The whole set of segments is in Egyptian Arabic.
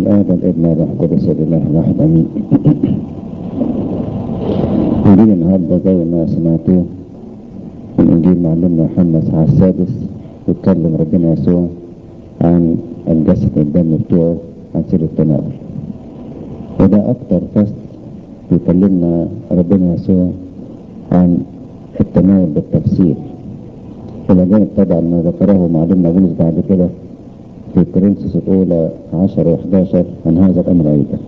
الآب والابن والروح القدس الإله الواحد آمين. إنجيل النهارده زي ما سمعتوه من إنجيل معلمنا يوحنا الإصحاح السادس بيتكلم ربنا يسوع عن الجسد والدم بتوعه عن سر التناول. وده أكتر فصل بيكلمنا ربنا يسوع عن التناول بالتفصيل. إلى جانب طبعا ما ذكره معلمنا بولس بعد كده في كورنثوس الأولى 10 و11 عن هذا الأمر أيضا.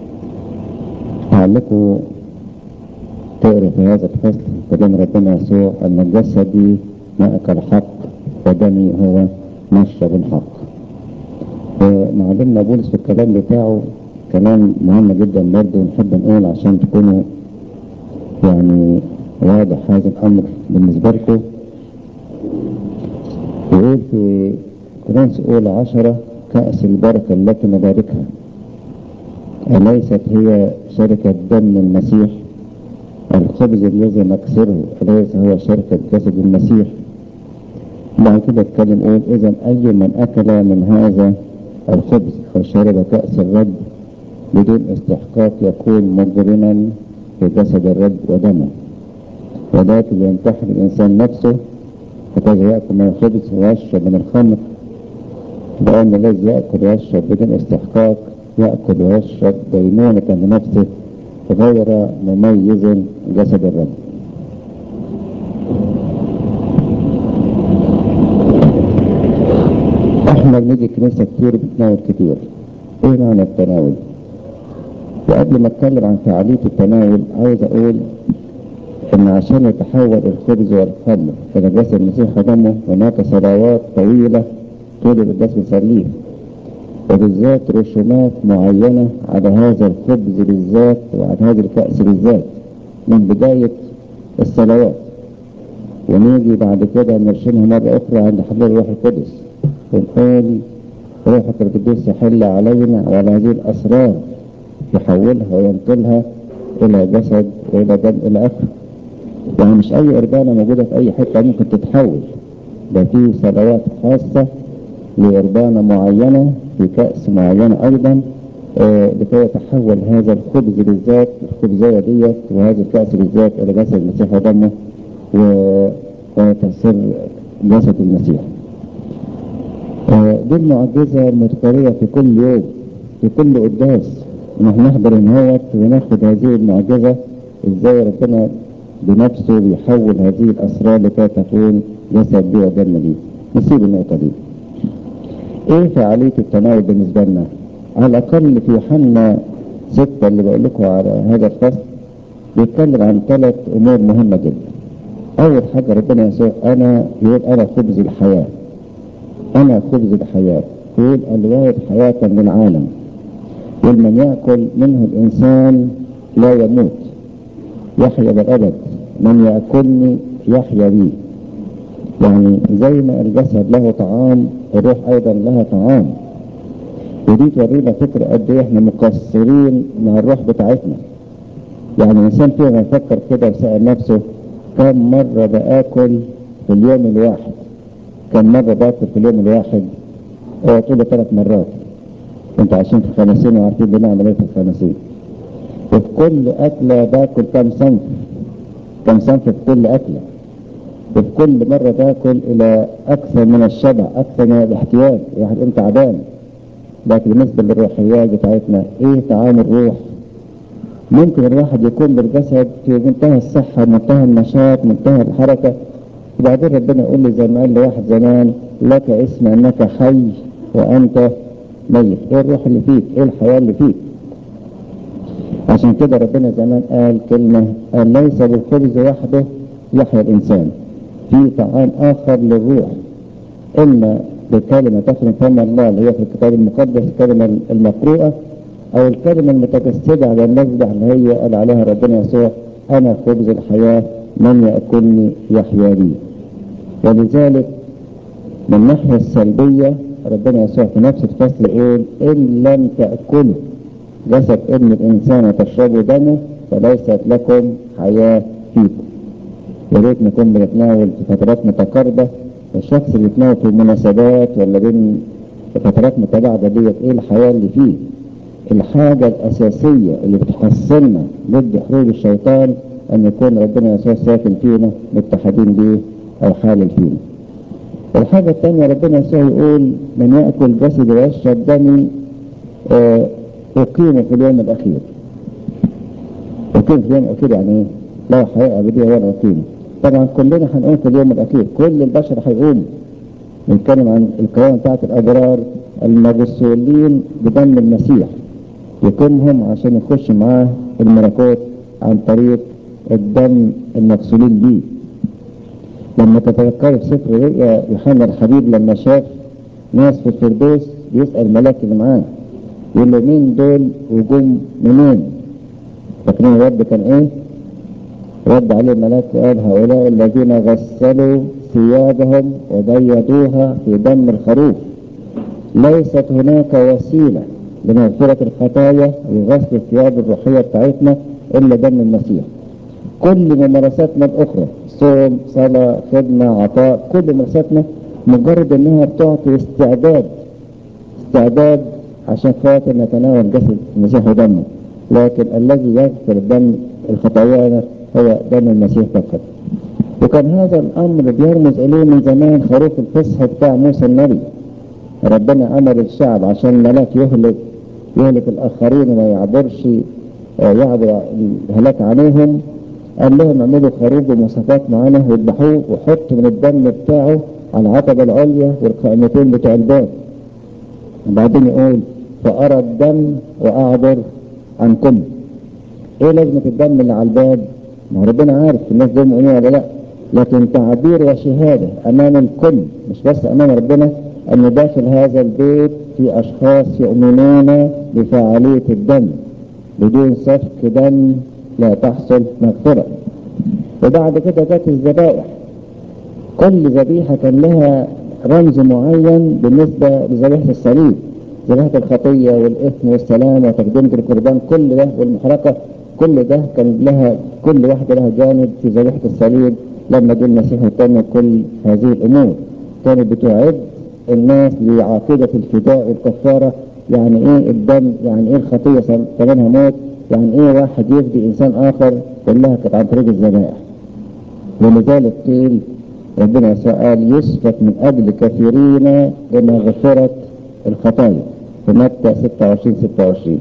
لعلكم تقرأ في هذا الفصل كلام ربنا يسوع أن جسدي مأكل حق ودمي هو مشرب الحق. ومعلمنا بولس في الكلام بتاعه كلام مهم جدا برضه نحب نقول عشان تكونوا يعني واضح هذا الأمر بالنسبة لكم. يقول في كورنثوس الأولى عشرة كأس البركة التي نباركها أليست هي شركة دم المسيح الخبز الذي نكسره أليس هو شركة جسد المسيح بعد كده اتكلم يقول إذا أي من أكل من هذا الخبز وشرب كأس الرب بدون استحقاق يكون مجرما في جسد الرب ودمه ولكن ينتحر الإنسان نفسه فكذا يأكل من الخبز ويشرب من الخمر لأن الذي يأكل ويشرب بدون استحقاق يأكل ويشرب دينونة لنفسه غير مميز جسد الرب احنا بنيجي كنيسة كتير بنتناول كتير ايه معنى التناول وقبل ما اتكلم عن فعالية التناول عايز اقول ان عشان يتحول الخبز والخمر الى جسد المسيح ودمه هناك صلوات طويلة طول القداس بيصليها وبالذات رسومات معينة على هذا الخبز بالذات وعلى هذا الكأس بالذات من بداية الصلوات ونيجي بعد كده نرسمها مرة أخرى عند حضور الروح القدس ونقول روحك القدوس يحل علينا وعلى هذه الأسرار يحولها وينقلها إلى جسد وإلى دم إلى آخره يعني مش أي إربانة موجودة في أي حتة ممكن تتحول ده في صلوات خاصة لإربانة معينة في كأس معينة أيضا آه لكي يتحول هذا الخبز بالذات الخبزية ديت وهذا الكأس بالذات إلى جسد المسيح ودمه وتصير جسد المسيح. آه دي المعجزة المذكورية في كل يوم في كل قداس نحن نحضر هناك وناخد هذه المعجزة ازاي ربنا بنفسه بيحول هذه الأسرار لكي تكون جسد دي ودم دي. نسيب النقطة دي. ايه فعالية التناول بالنسبة لنا على الاقل في يوحنا ستة اللي بقول لكم على هذا الفصل بيتكلم عن ثلاث امور مهمة جدا اول حاجة ربنا يسوع انا يقول انا خبز الحياة انا خبز الحياة يقول الوارد حياة للعالم يقول من يأكل منه الانسان لا يموت يحيا بالابد من يأكلني يحيا بي يعني زي ما الجسد له طعام الروح ايضا لها طعام ودي تورينا فكرة قد ايه احنا مقصرين مع الروح بتاعتنا يعني الانسان فينا يفكر كده وسأل نفسه كم مرة باكل في اليوم الواحد كم مرة باكل في اليوم الواحد اه طول ثلاث مرات انتوا عايشين في الخمسين وعارفين بنعمل ايه في الخمسين وفي كل اكلة باكل كم صنف كم صنف في كل اكله وفي كل مرة تاكل إلى أكثر من الشبع أكثر من الاحتياج واحد أنت تعبان لكن بالنسبة للروحيات بتاعتنا إيه طعام الروح ممكن الواحد يكون بالجسد في منتهى الصحة منتهى النشاط منتهى الحركة وبعدين ربنا يقول لي زي ما قال لواحد زمان لك اسم أنك حي وأنت ميت إيه الروح اللي فيك إيه الحياة اللي فيك عشان كده ربنا زمان قال كلمة قال ليس بالخبز وحده يحيا الإنسان في طعام آخر للروح إما بكلمة تخرج فم الله اللي هي في الكتاب المقدس الكلمة المقروءة أو الكلمة المتجسدة على المذبح اللي هي قال عليها ربنا يسوع أنا خبز الحياة من يأكلني يحيا بي ولذلك من الناحية السلبية ربنا يسوع في نفس الفصل يقول إن لم تأكلوا جسد ابن الإنسان وتشربوا دمه فليست لكم حياة فيكم يا ريت نكون بنتناول في فترات متقاربة الشخص اللي يتناول في المناسبات ولا بين فترات متباعدة ديت ايه الحياة اللي فيه الحاجة الأساسية اللي بتحصلنا ضد حروب الشيطان أن يكون ربنا يسوع ساكن فينا متحدين بيه أو حالل فينا. الحاجة الثانية ربنا يسوع يقول من يأكل جسدي ويشرب دمي آه، أقيمه في اليوم الأخير. أقيم في اليوم الأخير يعني إيه؟ لا حياة أبدية ولا أقيمه. طبعا كلنا هنقوم في اليوم الأخير، كل البشر هيقوموا. نتكلم عن القيامة بتاعت الأبرار المغسولين بدم المسيح. يقيمهم عشان يخش معاه الملكوت عن طريق الدم المغسولين بيه. لما تتذكروا في سفر رؤيا يوحنا الحبيب لما شاف ناس في الفردوس بيسأل الملاك اللي معاه يقول له مين دول وجم منين؟ فاكرين الرد كان ايه؟ رد عليه الملاك وقال هؤلاء الذين غسلوا ثيابهم وبيضوها في دم الخروف ليست هناك وسيلة لمغفرة الخطايا وغسل الثياب الروحية بتاعتنا إلا دم المسيح كل ممارساتنا الأخرى صوم صلاة خدمة عطاء كل ممارساتنا مجرد إنها بتعطي استعداد استعداد عشان خاطر نتناول جسد المسيح ودمه لكن الذي يغفر دم الخطايا هو دم المسيح فقط وكان هذا الأمر بيرمز إليه من زمان خروف الفصح بتاع موسى النبي ربنا أمر الشعب عشان الملاك يهلك يهلك الآخرين وما يعبرش آه، يعبر الهلاك عليهم قال لهم اعملوا خروف بمواصفات معينة واذبحوه وحطوا من الدم بتاعه على العتبة العليا والقائمتين بتوع الباب وبعدين يقول فأرى الدم وأعبر عنكم ايه لازمة الدم اللي على الباب؟ ما هو ربنا عارف الناس دول مؤمنين ولا لا لكن تعبير وشهادة أمام الكل مش بس أمام ربنا أن داخل هذا البيت في أشخاص يؤمنون بفعالية الدم بدون سفك دم لا تحصل مغفرة وبعد كده جت الذبائح كل ذبيحة كان لها رمز معين بالنسبة لذبيحة الصليب ذبيحة الخطية والإثم والسلام وتقديم القربان كل ده والمحرقة كل ده كان لها كل واحدة لها جانب في ذبيحة الصليب لما جه المسيح وتم كل هذه الأمور كانت بتعد الناس لعقيدة الفداء والكفارة يعني ايه الدم يعني ايه الخطية ثمنها موت يعني ايه واحد يفدي انسان اخر كلها كانت عن طريق الذبائح ولذلك قيل ربنا يسوع قال يسفك من اجل كثيرين لمغفرة الخطايا في متى 26 26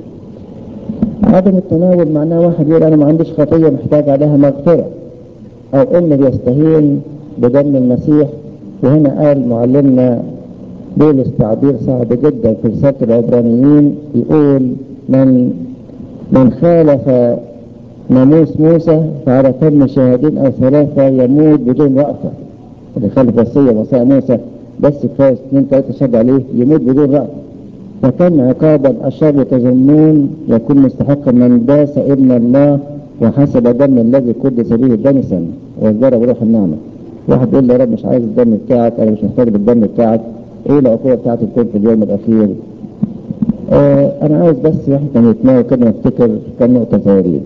عدم التناول معناه واحد يقول انا ما عنديش خطية محتاج عليها مغفرة او ان بيستهين بدم المسيح وهنا قال معلمنا بولس تعبير صعب جدا في رسالة العبرانيين يقول من من خالف ناموس موسى فعلى فم شاهدين او ثلاثة يموت بدون رأفة اللي خالف وصية وصايا موسى بس كفاية اثنين ثلاثة شد عليه يموت بدون رأفة فكم عقابا أشر تظنون يكون مستحقا من داس ابن الله وحسب دم الذي قدس به دنسا وازدرى بروح النعمة واحد يقول لي يا رب مش عايز الدم بتاعك انا مش محتاج الدم بتاعك ايه العقوبة بتاعتي تكون في اليوم الاخير آه انا عايز بس واحد كان يتناول كده نفتكر كام نقطة صغيرين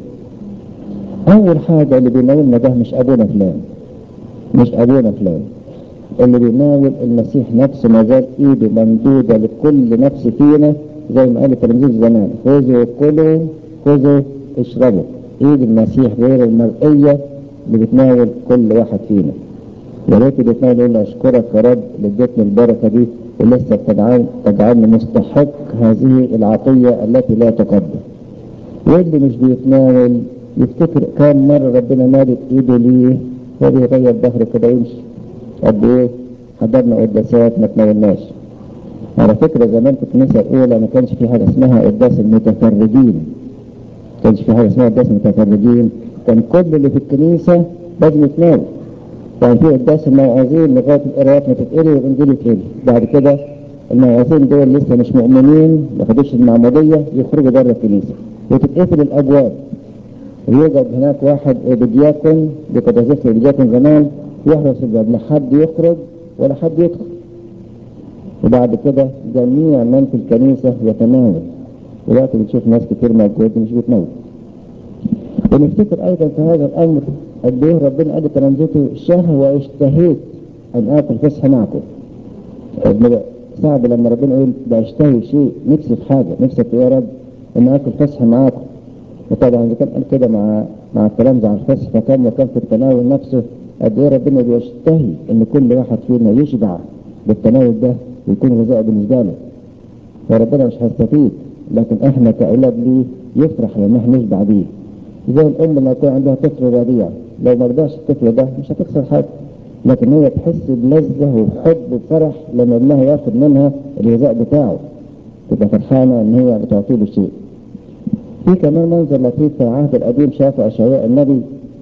اول حاجة اللي بيناولنا ده مش ابونا فلان مش ابونا فلان اللي بيناول المسيح نفسه ما زال ايده ممدودة لكل نفس فينا زي ما قال التلاميذ زمان خذوا كلوا خذوا اشربوا ايد المسيح غير المرئية اللي بتناول كل واحد فينا يا ريت بيتناول يقول له اشكرك يا رب اللي اديتني البركة دي ولسه بتجعل تجعلني مستحق هذه العطية التي لا تقدر واللي مش بيتناول يفتكر كام مرة ربنا مادت ايده ليه وبيغير ظهره كده يمشي قد ايه حضرنا قداسات ما تناولناش على فكرة زمان في الكنيسة الأولى ما كانش في حاجة اسمها قداس المتفرجين ما كانش في حاجة اسمها قداس المتفرجين كان كل اللي في الكنيسة لازم يتناول كان في قداس الموعظين لغاية القراءات ما تتقري والإنجيل يتقري بعد كده الموعظين دول لسه مش مؤمنين ما خدوش المعمودية يخرجوا بره الكنيسة وتتقفل الأبواب ويوجد هناك واحد بدياكون بقداسة الدياكون زمان يحرس الباب لا حد يخرج ولا حد يدخل وبعد كده جميع من في الكنيسة يتناول دلوقتي بنشوف ناس كتير موجود مش بتناول ونفتكر أيضا في هذا الأمر قد إيه ربنا قال لتلامذته شهوة اشتهيت أن آكل فسح معكم صعب لما ربنا يقول بشتهي شيء نفسي في حاجة نفسك يا رب ان اكل فسح معاكم وطبعا اذا كان قال كده مع مع الكلام ده على الفسح فكان وكان في التناول نفسه قد ايه ربنا بيشتهي ان كل واحد فينا يشبع بالتناول ده ويكون غذاء بالنسبه له فربنا مش هيستفيد لكن احنا كاولاد ليه يفرح لما احنا نشبع بيه زي الام لما يكون عندها طفل رضيع لو ما رضاش الطفل ده مش هتخسر حاجه لكن هي تحس بلذه وحب وفرح لما ابنها ياخد منها الغذاء بتاعه تبقى فرحانه ان هي بتعطي له شيء في كمان منظر لطيف في العهد القديم شافه اشعياء النبي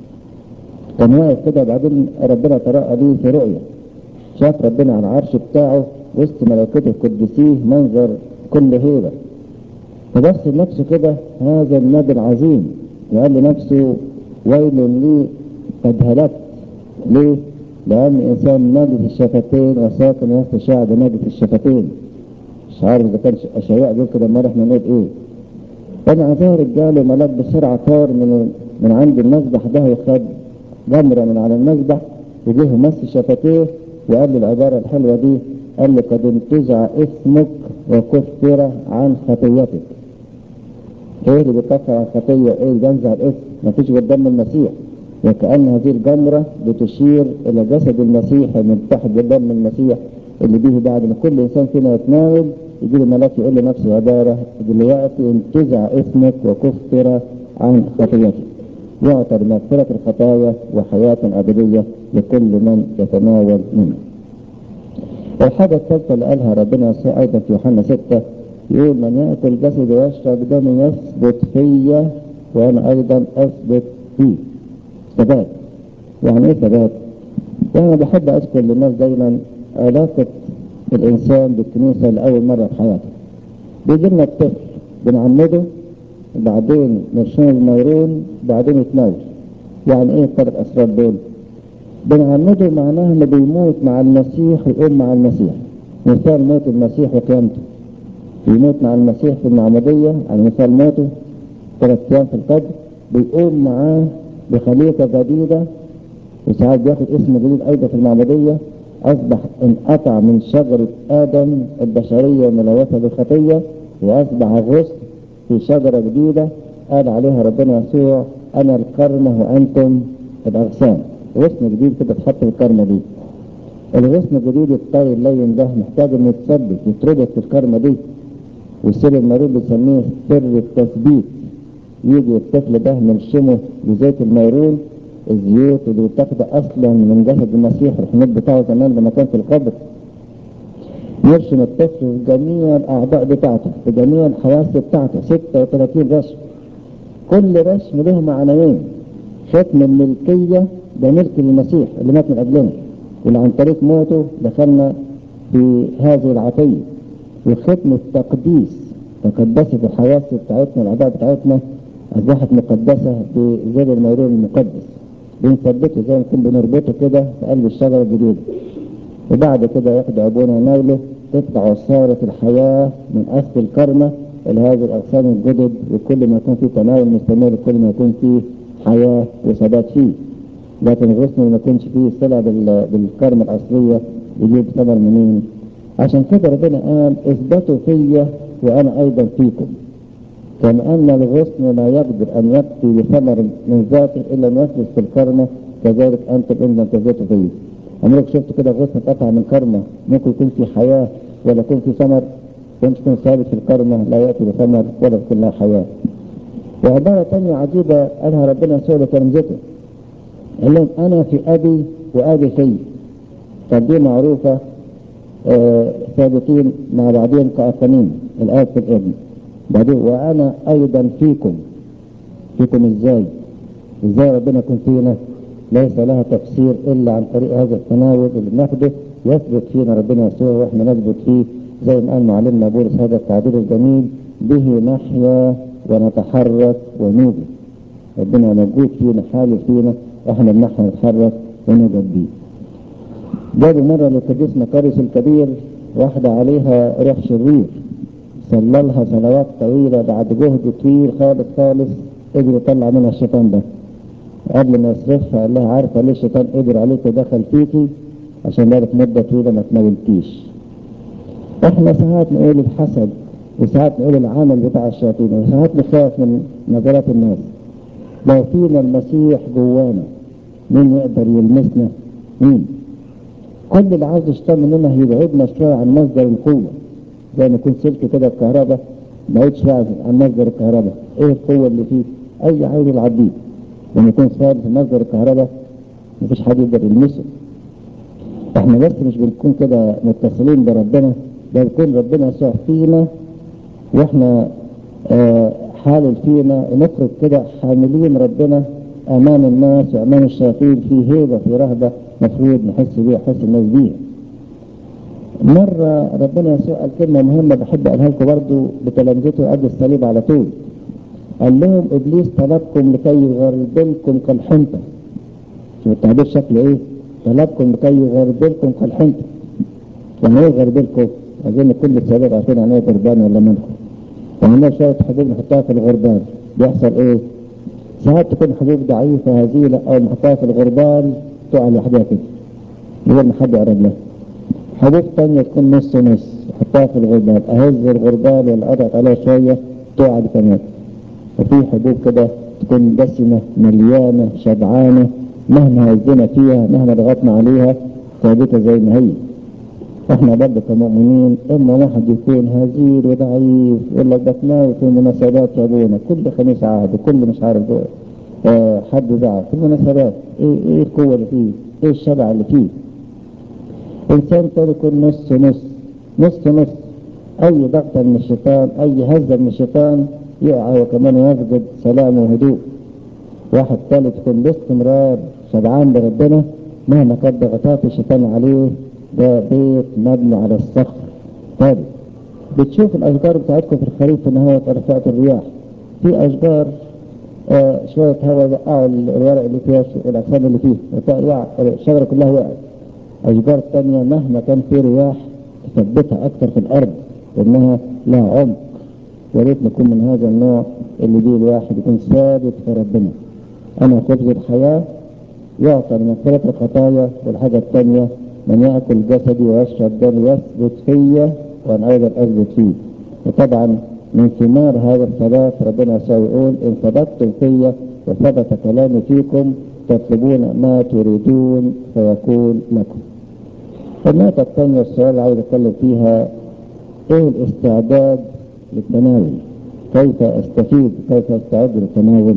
كان واقف كده بعدين ربنا تراءى ليه في رؤيه شاف ربنا على العرش بتاعه وسط ملائكته القديسيه منظر كل هيبه فبص لنفسه كده هذا النبي العظيم وقال لنفسه ويل لي قد هلكت ليه؟ لأن إنسان نجد الشفتين وساكن وسط شعب نجد الشفتين مش عارف إذا كان أشياء دول كده امبارح احنا نقول إيه طبعا ظهر رجاله ملاك بسرعة طار من من عند المسبح ده وخد جمرة من على المسبح وجه مس شفتيه وقال له العبارة الحلوة دي قال له قد انتزع اسمك وكفر عن خطيتك ايه اللي بيكفر عن خطية ايه اللي بينزع الاسم مفيش غير دم المسيح وكأن هذه الجمرة بتشير إلى جسد المسيح المتحد بدم المسيح اللي به بعد ما كل إنسان فينا يتناول يجي له ملاك يقول لنفسه عبارة دلوقتي انتزع اسمك وكفر عن خطيتك يعطى بمغفرة الخطايا وحياة أبدية لكل من يتناول منه. الحاجة الثالثة اللي قالها ربنا يسوع أيضا في يوحنا 6 يقول من يأكل جسدي ويشرب دمي يثبت فيا وأنا أيضا أثبت فيه. ثبات. يعني إيه ثبات؟ يعني أنا بحب أذكر للناس دايما علاقة الإنسان بالكنيسة لأول مرة في حياته. بيجي لنا الطفل بنعمده بعدين نرشم الميرون بعدين يتناول. يعني إيه الثلاث أسرار دول؟ بنعمده معناها انه بيموت مع المسيح ويقوم مع المسيح مثال موت المسيح وقيامته بيموت مع المسيح في المعمودية على مثال موته ثلاث ايام في القبر بيقوم معاه بخليقة جديدة وساعات بياخد اسم جديد ايضا في المعمودية اصبح انقطع من شجرة ادم البشرية الملوثة بالخطية واصبح غصن في شجرة جديدة قال عليها ربنا يسوع انا الكرمة وانتم الاغصان غصن جديد كده اتحط في الكرمة دي الغصن الجديد الطري اللين ده محتاج انه يتثبت يتربط في الكرمة دي والسر المريض بيسميه سر التثبيت يجي الطفل ده نرشمه بزيت الميرون الزيوت اللي بتاخده اصلا من جسد المسيح الحميد بتاعه زمان لما كان في القبر يرشم الطفل في جميع الاعضاء بتاعته في جميع الحواس بتاعته 36 رشم كل رشم له معنيين ختم الملكيه ده ملك للمسيح اللي مات من أجلنا واللي عن طريق موته دخلنا في هذه العطية وختم التقديس تقدست الحواس بتاعتنا الأعضاء بتاعتنا أصبحت مقدسة بزر الميرون المقدس بنثبته زي ما نكون بنربطه كده في قلب الشجرة الجديدة وبعد كده ياخد أبونا يناوله تطلع عصارة الحياة من أصل الكرمة إلى هذه الأغصان الجدد وكل ما يكون فيه تناول مستمر كل ما يكون فيه حياة وثبات فيه لكن الغصن ما يكونش فيه صلة بالكرمة الأصلية يجيب ثمر منين؟ عشان كده ربنا قال اثبتوا فيا وأنا أيضا فيكم. كما أن الغصن لا يقدر أن يأتي بثمر من ذاته إلا أن يثبت في الكرمة كذلك أنتم إن لم تثبتوا فيا. عمرك شفت كده غصن قطع من كرمة ممكن يكون في حياة ولا يكون في ثمر وانت تكون ثابت في الكرمة لا يأتي بثمر ولا تكون لها حياة. وعبارة ثانية عجيبة قالها ربنا يسوع لتلامذته قال لهم انا في ابي وابي في طب دي معروفه آه ثابتين مع بعضهم كأقانين الاب في الابن بعدين وانا ايضا فيكم فيكم ازاي ازاي ربنا يكون فينا ليس لها تفسير الا عن طريق هذا التناول اللي بناخده يثبت فينا ربنا يسوع واحنا نثبت فيه زي ما قال معلمنا بولس هذا التعبير الجميل به نحيا ونتحرك ونوجد ربنا موجود فينا حالي فينا احنا بنحن نتحرك ونوجد بيه. جابوا مرة للقديس مكارس الكبير واحدة عليها ريح شرير صلى صلوات طويلة بعد جهد طويل خالص خالص قدر يطلع منها الشيطان ده. قبل ما يصرفها قال لها عارفة ليه الشيطان قدر عليك ودخل فيكي عشان بقالك مدة طويلة ما تناولتيش. احنا ساعات نقول الحسد وساعات نقول العمل بتاع الشياطين وساعات نخاف من نظرات الناس لو فينا المسيح جوانا مين يقدر يلمسنا مين كل اللي عاوز يشتغل مننا يبعدنا شويه عن مصدر القوه زي ما يكون سلك كده الكهرباء بعيد شويه عن مصدر الكهرباء ايه القوه اللي فيه اي عاوز يعديه لما يكون ثابت في مصدر الكهرباء مفيش حد يقدر يلمسه احنا بس مش بنكون كده متصلين بربنا ده بيكون ربنا يسوع فينا واحنا آه حالل فينا نخرج كده حاملين ربنا امام الناس وامام الشياطين في هيبه في رهبه مفروض نحس بيها نحس الناس بيها. مرة ربنا يسوع قال كلمة مهمة بحب أقولها لكم برضه بتلامذته قبل الصليب على طول. قال لهم إبليس طلبكم لكي يغربلكم كالحنطة. شوف التعبير شكله إيه؟ طلبكم لكي يغربلكم كالحنطة. يعني إيه يغربلكم؟ أظن كل الشباب عارفين يعني إيه غربان ولا منكم. يعني شوية حبوب نحطها في الغربان بيحصل إيه؟ ساعات تكون حبوب ضعيفة هزيلة أو نحطها في الغربال تقع لوحدها كده من غير ما حد يقرب لها. حبوب تانية تكون نص نص حطها في الغربال أهز الغربال ولا أضغط عليها شوية تقع دي كمان. وفي حبوب كده تكون دسمة مليانة شبعانة مهما هزينا فيها مهما ضغطنا عليها ثابتة زي ما هي. احنا برضه كمؤمنين اما واحد يكون هزيل وضعيف يقول لك بتناول في المناسبات يا ابونا كل خميس عهد كل مش عارف اه حد زعل في المناسبات ايه ايه القوه اللي فيه؟ ايه الشبع اللي فيه؟ انسان تاني يكون نص نص نص نص اي ضغطه من الشيطان اي هزه من الشيطان يقع هو كمان يفقد سلام وهدوء واحد ثالث يكون باستمرار شبعان بربنا مهما كانت ضغطات الشيطان عليه ده بيت مبني على الصخر ثابت بتشوف الاشجار بتاعتكم في الخريف ان هو رفعت الرياح في اشجار آه شويه هواء وقعوا الورق اللي فيها الاجسام اللي فيه وقع الشجره كلها وقعت اشجار ثانيه مهما كان في رياح تثبتها اكثر في الارض لانها لها عمق يا ريت نكون من هذا النوع اللي بيه الواحد يكون ثابت في ربنا انا خبز الحياه يعطى من مغفرة الخطايا والحاجة الثانية من يأكل جسدي ويشرب دمي يثبت فيا وأنا أيضا أثبت فيه وطبعا من ثمار هذا الثبات ربنا يسوع يقول إن ثبتتم فيا وثبت كلامي فيكم تطلبون ما تريدون فيكون لكم. النقطة الثانية السؤال اللي عاوز أتكلم فيها إيه الاستعداد للتناول؟ كيف أستفيد؟ كيف أستعد للتناول؟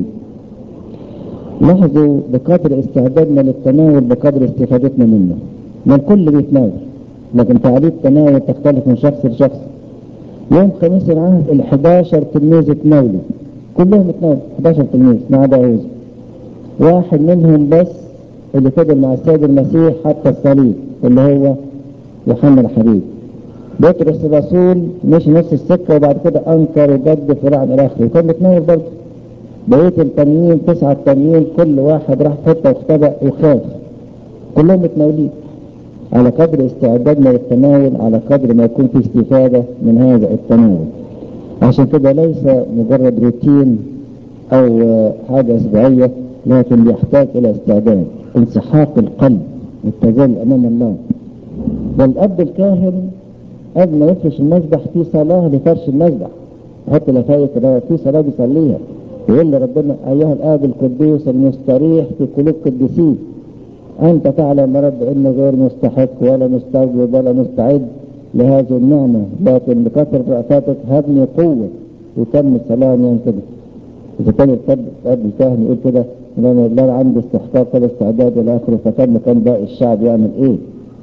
لاحظوا بقدر استعدادنا للتناول بقدر استفادتنا منه. ما الكل بيتناول لكن تعريف التناول تختلف من شخص لشخص. يوم خميس العهد ال 11 تلميذ اتناولوا كلهم اتناولوا 11 تلميذ ما عدا يهوذا. واحد منهم بس اللي فضل مع السيد المسيح حتى الصليب اللي هو يوحنا الحبيب. بطرس الرسول مشي نص السكه وبعد كده انكر وجد فرعون الى اخره وكان متناول برضه. بقيه التانيين تسعه التانيين كل واحد راح في حته واختبأ وخاف. كلهم متناولين. على قدر استعدادنا للتناول على قدر ما يكون في استفاده من هذا التناول. عشان كده ليس مجرد روتين او حاجه اسبوعيه لكن بيحتاج الى استعداد انسحاق القلب والتذلل امام الله. والاب الكاهن قبل ما يفرش المذبح في صلاه لفرش المذبح. يحط لفايف كده في صلاه بيصليها. يقول لربنا ايها الاب القدوس المستريح في قلوب قديسيك أنت تعلم يا رب إني غير مستحق ولا مستوجب ولا مستعد لهذه النعمة لكن بكثرة رأفاتك هبني قوة وتم السلام يعني كده إذا كان الكتاب قبل الكاهن يقول كده إن أنا لا عندي استحقاق ولا استعداد إلى آخره فكان كان باقي الشعب يعمل إيه؟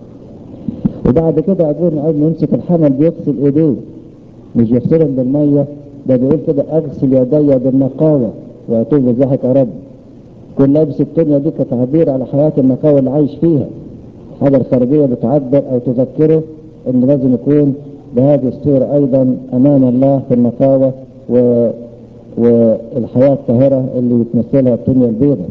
وبعد كده أبونا قبل ما يمسك الحمل بيغسل إيديه مش بيغسلهم بالمية ده بيقول كده أغسل يدي بالنقاوة وأتوب بزحك يا رب كل لابس الدنيا دي كتعبير على حياة النقاوة اللي عايش فيها الحاجة الخارجية بتعبر أو تذكره إن لازم يكون بهذه الصورة أيضا أمام الله في النقاوة و... والحياة الطاهرة اللي بتمثلها الدنيا البيضاء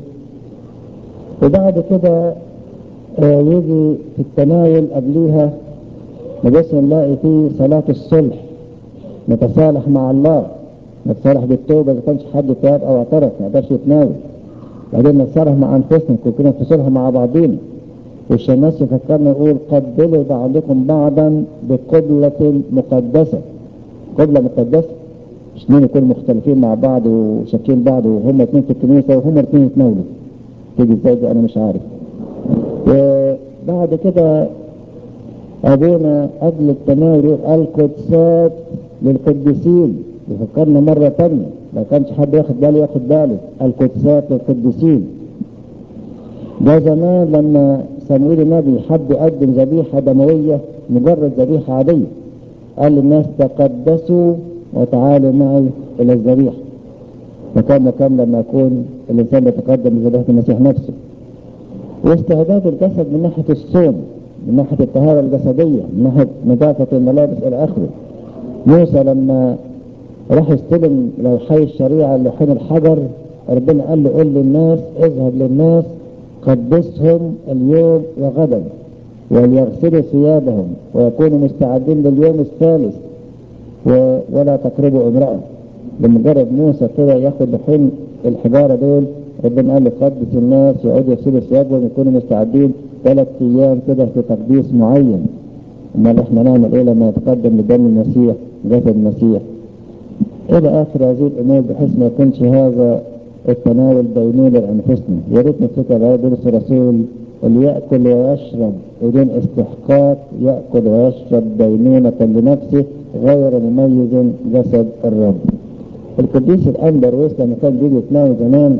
وبعد كده آه يجي في التناول قبليها نبص نلاقي فيه صلاة الصلح نتصالح مع الله نتصالح بالتوبة إذا كانش حد تاب أو اعترف ما يقدرش يتناول بعدين نتصالح مع انفسنا كلنا نتصالح مع بعضينا والشماس يفكرنا يقول قبلوا بعضكم بعضا بقبلة مقدسة قبلة مقدسة مش اثنين يكونوا مختلفين مع بعض وشاكين بعض وهم اثنين في الكنيسة وهم اثنين يتناولوا تيجي ازاي دي انا مش عارف وبعد كده ابونا قبل التناول يقول القدسات للقديسين يفكرنا مرة تانية ما كانش حد ياخد باله ياخد باله القدسات للقديسين ده زمان لما صمويل النبي حب يقدم ذبيحة دموية مجرد ذبيحة عادية قال للناس تقدسوا وتعالوا معي إلى الذبيحة فكان مكان لما يكون الإنسان يتقدم لذبيحة المسيح نفسه واستعداد الجسد من ناحية الصوم من ناحية الطهارة الجسدية من ناحية نظافة الملابس إلى آخره موسى لما راح يستلم لوحي الشريعة لوحين الحجر ربنا قال له قل للناس اذهب للناس قدسهم اليوم وغدا وليغسلوا ثيابهم ويكونوا مستعدين لليوم الثالث و... ولا تقربوا امرأة بمجرد موسى كده ياخد لحين الحجارة دول ربنا قال له قدس الناس يقعدوا يغسلوا ثيابهم ويكونوا مستعدين ثلاث ايام كده في تقديس معين امال احنا نعمل ايه لما نتقدم لدم المسيح جسد المسيح الى اخر هذه الامور بحيث ما يكونش هذا التناول بينونة لانفسنا يا ريت نفتكر على بولس الرسول اللي ياكل ويشرب بدون استحقاق ياكل ويشرب بينونة لنفسه غير مميز جسد الرب القديس الانبر ويس لما كان بيجي يتناول زمان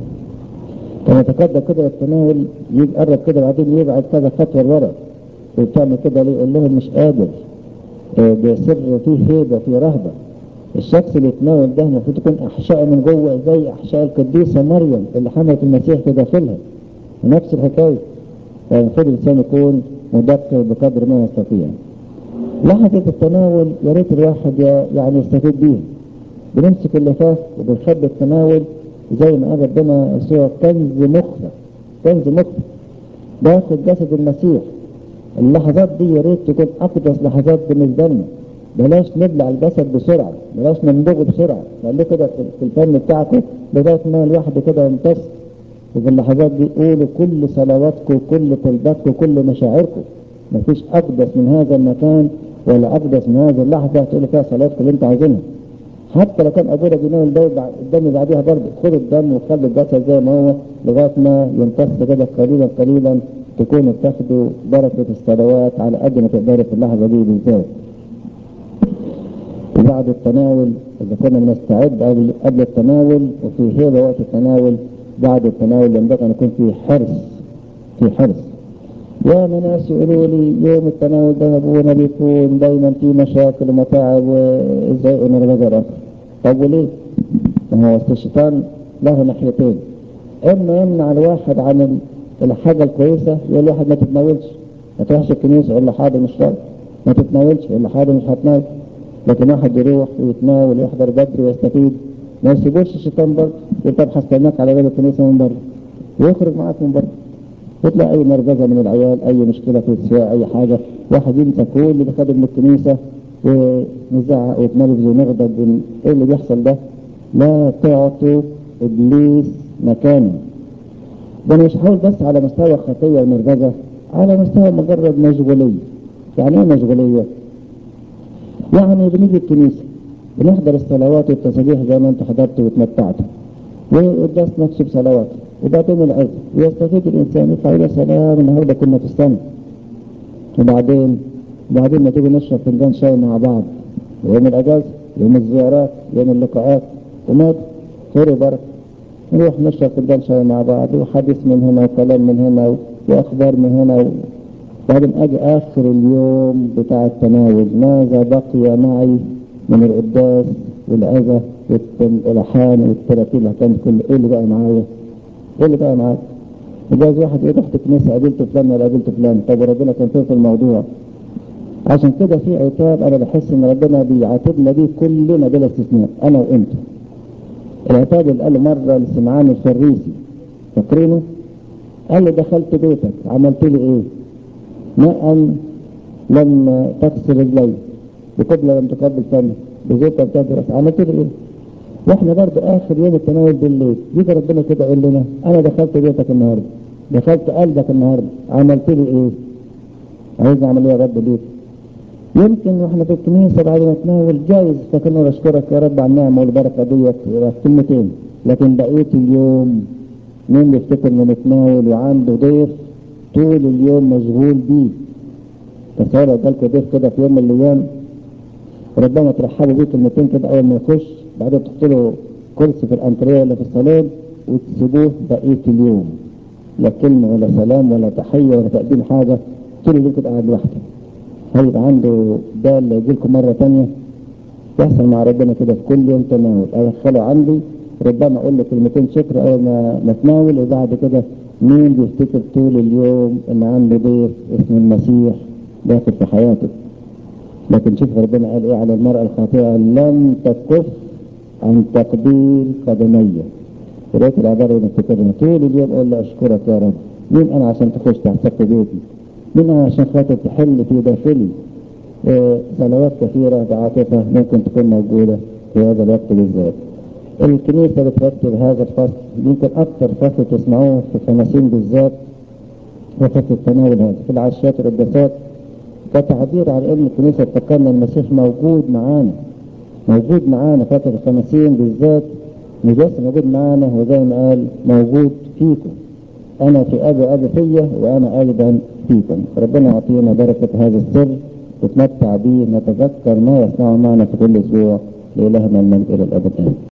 كان يتقدم كده التناول يجي قرب كده وبعدين يبعد كذا خطوه لورا وبتعمل كده ليه يقول لهم مش قادر آه بيسر فيه هيبه فيه رهبه الشخص اللي يتناول ده المفروض يكون احشاء من جوه زي احشاء القديسه مريم اللي حملت المسيح في داخلها نفس الحكايه المفروض الانسان يكون مدقق بقدر ما يستطيع لحظة التناول يا ريت الواحد يعني يستفيد بيها بنمسك اللفاف وبنخبي التناول زي ما قال ربنا يسوع كنز مخفى كنز مخفى باخد جسد المسيح اللحظات دي يا ريت تكون اقدس لحظات بالنسبه لنا بلاش نبلع الجسد بسرعه بلاش نمضغه بسرعه خليه كده في الفم بتاعكم لغايه ما الواحد كده يمتص وفي اللحظات دي قولوا كل صلواتكم كل طلباتكم كل مشاعركم مفيش اقدس من هذا المكان ولا اقدس من هذه اللحظه تقولوا فيها صلاتكم اللي انتوا عايزينها حتى لو كان ابونا بينام الدم بعديها برضه خد الدم وخلي الجسد زي ما هو لغايه ما يمتص كده قليلا قليلا تكونوا بتاخدوا بركه الصلوات على قد ما تقدروا في اللحظه دي بالذات. وبعد التناول اذا كنا بنستعد قبل قبل التناول وفي هيبه وقت التناول بعد التناول ينبغي ان يكون في حرص في حرص يا ناس يقولوا لي يوم التناول ده ابونا بيكون دايما في مشاكل ومتاعب وازاي نرجع الاخر طب وليه؟ ما هو الشيطان له ناحيتين اما يمنع الواحد عن الحاجه الكويسه يقول الواحد ما تتناولش ما تروحش الكنيسه يقول له حاضر مش شرط ما تتناولش يقول له حاضر مش هتناول لكن واحد يروح ويتناول ويحضر بدري ويستفيد ما يسيبوش الشيطان برضه يقول طب هستناك على باب الكنيسه من بره ويخرج معاك من بره تطلع اي مرجزه من العيال اي مشكله في السواقه اي حاجه واحد ينسى كل اللي خده من الكنيسه ونزعق ويتنرفز ونغضب ايه اللي بيحصل ده؟ لا تعطوا ابليس مكانه ده انا مش هقول بس على مستوى الخطيه والمرجزه على مستوى مجرد مشغوليه يعني ايه مشغوليه؟ يعني بنيجي الكنيسه بنحضر الصلوات والتسابيح زي ما انت حضرت واتمتعت والقداس نفسه بصلوات وبعدين العز ويستفيد الانسان يطلع يا سلام النهارده كنا في السنه وبعدين وبعدين ما تيجي نشرب فنجان شاي مع بعض يوم الاجازه يوم الزيارات يوم اللقاءات وما خير وبركه نروح نشرب فنجان شاي مع بعض وحديث من هنا وكلام من هنا واخبار من هنا وبعدين اجي اخر اليوم بتاع التناول ماذا بقي معي من القداس والاذى والالحان والتراتيل اللي كانت كل ايه اللي بقى معايا؟ ايه اللي بقى معاك؟ جايز واحد ايه رحت كنيسه قابلت فلان ولا قابلت فلان طب ربنا كان فين في الموضوع؟ عشان كده في عتاب انا بحس ان ربنا بيعاتبنا بيه كلنا بلا استثناء انا وانت. العتاب اللي قاله مره لسمعان الفريسي فاكرينه؟ قال له دخلت بيتك عملت لي ايه؟ ماء لم تغسل رجلي بقبلة لم تقبل فمي بزيت بتدرس عملت لي ايه؟ واحنا برضه اخر يوم التناول بالليل يجي ربنا كده يقول لنا انا دخلت بيتك النهارده دخلت قلبك النهارده عملت لي ايه؟ عايز اعمل ايه يا رب ليك؟ يمكن واحنا في الكنيسة بعد ما نتناول جايز فكنا نشكرك يا رب على النعمة والبركة ديت في كلمتين لكن بقية اليوم مين بيفتكر انه متناول وعنده ضيف طول اليوم مشغول بيه تصور لو جالكوا ضيف كده في يوم من الايام ربنا ترحبوا بيه كلمتين كده اول ما يخش بعدين تحطوا له كرسي في الانتريه ولا في الصالون وتسيبوه بقيه اليوم لا كلمه ولا سلام ولا تحيه ولا تقديم حاجه طول اليوم كده قاعد لوحده هيبقى عنده بال يجي لكم مره ثانيه يحصل مع ربنا كده في كل يوم تناول ادخله عندي ربما اقول له كلمتين شكر اول ما نتناول وبعد كده مين بيفتكر طول اليوم ان عنده ضيف اسم المسيح داخل في حياته لكن شوف ربنا قال ايه على المرأة الخاطئة لم تكف عن تقبيل قدمي قريت العبارة اللي نفتكرها طول اليوم اقول له اشكرك يا رب مين انا عشان تخش تحت سقف بيتي مين انا عشان خاطر تحل في داخلي إيه صلوات كثيرة بعاطفة ممكن تكون موجودة في هذا الوقت بالذات الكنيسة بترتب هذا الفصل يمكن أكثر فصل تسمعوه في الخمسين بالذات هو فصل التناول هذا في العشيات والقداسات كتعبير على ان الكنيسه افتكرنا المسيح موجود معانا موجود معانا فتره الخمسين بالذات مش بس موجود معانا وزي ما قال موجود فيكم انا في ابي ابي فيا وانا ايضا فيكم ربنا يعطينا بركه هذا السر نتمتع به نتذكر ما يصنعه معنا في كل اسبوع لالهنا المجد الى الابد